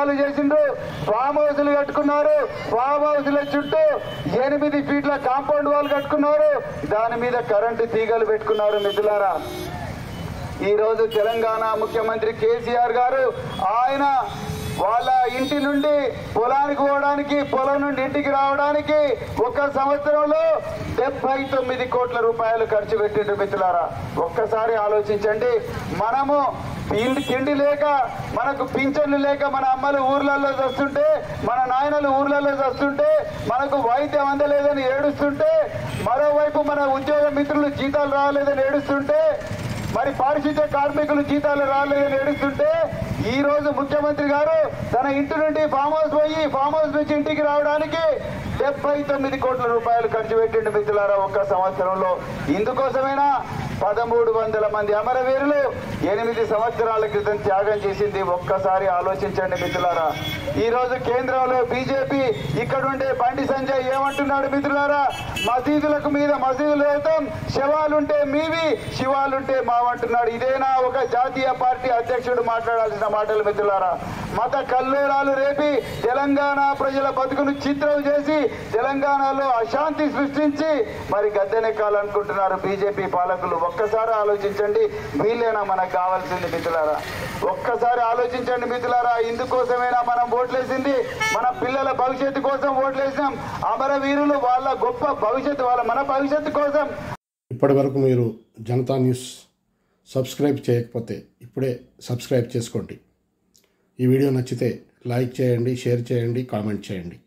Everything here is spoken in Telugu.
నిర్మాణాలు చేసిండ్రు ఫామ్ హౌస్లు కట్టుకున్నారు ఫామ్ హౌస్ల చుట్టూ ఎనిమిది ఫీట్ల కాంపౌండ్ వాల్ కట్టుకున్నారు దాని మీద కరెంటు తీగలు పెట్టుకున్నారు మిత్రులారా ఈ రోజు తెలంగాణ ముఖ్యమంత్రి కేసీఆర్ గారు ఆయన వాళ్ళ ఇంటి నుండి పొలానికి పోవడానికి పొలం నుండి ఇంటికి రావడానికి ఒక సంవత్సరంలో డెబ్బై తొమ్మిది కోట్ల రూపాయలు ఖర్చు పెట్టిండ్రు మిత్రులారా ఒక్కసారి ఆలోచించండి మనము ఇంటి తిండి లేక మనకు పింఛన్లు లేక మన అమ్మలు ఊర్లలో వస్తుంటే మన నాయనలు ఊర్లలో వస్తుంటే మనకు వైద్యం అందలేదని ఏడుస్తుంటే మరోవైపు మన ఉద్యోగ మిత్రులు జీతాలు రాలేదని ఏడుస్తుంటే మరి పారిశుద్ధ్య కార్మికులు జీతాలు రాలేదని ఏడుస్తుంటే ఈ రోజు ముఖ్యమంత్రి గారు తన ఇంటి నుండి ఫామ్ హౌస్ పోయి ఫామ్ హౌస్ నుంచి ఇంటికి రావడానికి డెబ్బై తొమ్మిది కోట్ల రూపాయలు ఖర్చు పెట్టిండు మిత్రులారా ఒక్క సంవత్సరంలో ఇందుకోసమైనా పదమూడు వందల మంది అమరవీరులు ఎనిమిది సంవత్సరాల క్రితం త్యాగం చేసింది ఒక్కసారి ఆలోచించండి మిత్రులారా ఈ రోజు కేంద్రంలో బీజేపీ ఇక్కడుండే బండి సంజయ్ ఏమంటున్నాడు మిత్రులారా మసీదులకు మీద మసీదులు వేద్దాం శవాలుంటే మీవి శివాలుంటే మావంటున్నాడు ఇదేనా ఒక జాతీయ పార్టీ అధ్యక్షుడు మాట్లాడాల్సిన మాటలు మిత్రులారా మత కల్లోలాలు రేపి తెలంగాణ ప్రజల బతుకును చిత్రం చేసి తెలంగాణలో అశాంతి సృష్టించి మరి గద్దెనెక్కాలనుకుంటున్నారు బీజేపీ పాలకులు ఒక్కసారి ఆలోచించండి వీళ్ళేనా మనకు కావాల్సింది మిత్రులారా ఒక్కసారి ఆలోచించండి మిత్రులారా ఇందుకోసమైనా మనం ఓట్లేసింది మన పిల్లల భవిష్యత్తు కోసం ఓట్లేసినాం అమరవీరులు వాళ్ళ గొప్ప భవిష్యత్తు వాళ్ళ మన భవిష్యత్తు కోసం ఇప్పటి వరకు మీరు జనతా న్యూస్ సబ్స్క్రైబ్ చేయకపోతే ఇప్పుడే సబ్స్క్రైబ్ చేసుకోండి ఈ వీడియో నచ్చితే లైక్ చేయండి షేర్ చేయండి కామెంట్ చేయండి